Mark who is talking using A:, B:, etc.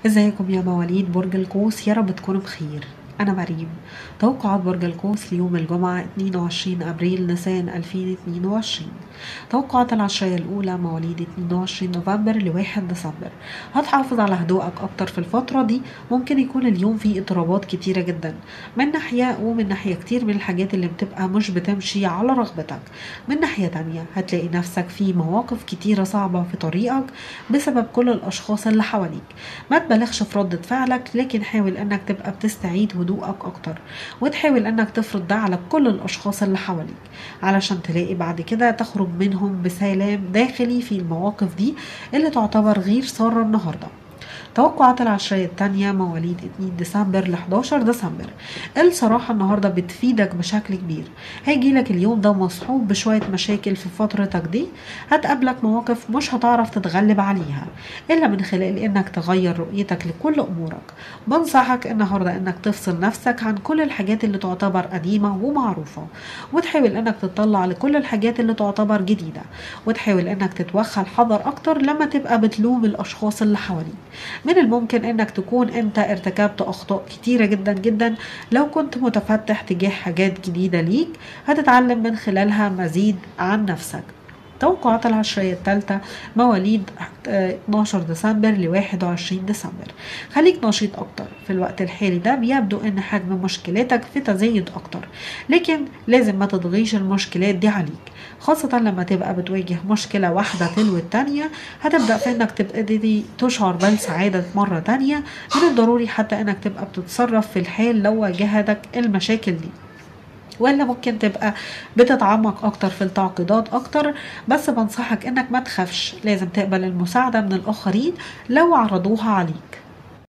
A: ازيكم يا مواليد برج القوس يا رب تكونوا بخير أنا مريم توقعات برج القوس ليوم الجمعة 22 أبريل نيسان 2022 توقعات العشرية الأولى مواليد 22 نوفمبر ل 1 ديسمبر هتحافظ على هدوءك أكتر في الفترة دي ممكن يكون اليوم فيه اضطرابات كتيرة جدا من ناحية ومن ناحية كتير من الحاجات اللي بتبقى مش بتمشي على رغبتك من ناحية تانية هتلاقي نفسك في مواقف كتيرة صعبة في طريقك بسبب كل الأشخاص اللي حواليك ما تبالغش في ردة فعلك لكن حاول انك تبقى بتستعيد هدوءك اكتر وتحاول انك تفرض ده على كل الاشخاص اللي حواليك علشان تلاقي بعد كده تخرج منهم بسلام داخلي في المواقف دي اللي تعتبر غير سارة النهارده توقعات العشرية التانية مواليد 2 ديسمبر ل 11 ديسمبر الصراحة النهاردة بتفيدك بشكل كبير هيجيلك اليوم ده مصحوب بشوية مشاكل في فترتك دي هتقابلك مواقف مش هتعرف تتغلب عليها إلا من خلال إنك تغير رؤيتك لكل أمورك بنصحك النهاردة إنك تفصل نفسك عن كل الحاجات اللي تعتبر قديمة ومعروفة وتحاول إنك تطلع لكل الحاجات اللي تعتبر جديدة وتحاول إنك تتوخى الحذر أكتر لما تبقى بتلوم الأشخاص اللي حواليك من الممكن انك تكون انت ارتكبت اخطاء كتيرة جدا جدا لو كنت متفتح تجاه حاجات جديدة ليك هتتعلم من خلالها مزيد عن نفسك توقعات العشرية الثالثة مواليد 12 ديسمبر ل 21 ديسمبر خليك نشيط أكتر في الوقت الحالي ده بيبدو إن حجم مشكلاتك في تزايد أكتر لكن لازم ما تضغيش المشكلات دي عليك خاصة لما تبقى بتواجه مشكلة واحدة تلو التانية هتبدأ في إنك تبتدي تشعر بالسعادة مرة تانية من الضروري حتى إنك تبقى بتتصرف في الحال لو واجهتك المشاكل دي ولا ممكن تبقى بتتعمق اكتر في التعقيدات اكتر بس بنصحك انك ما تخافش لازم تقبل المساعدة من الاخرين لو عرضوها عليك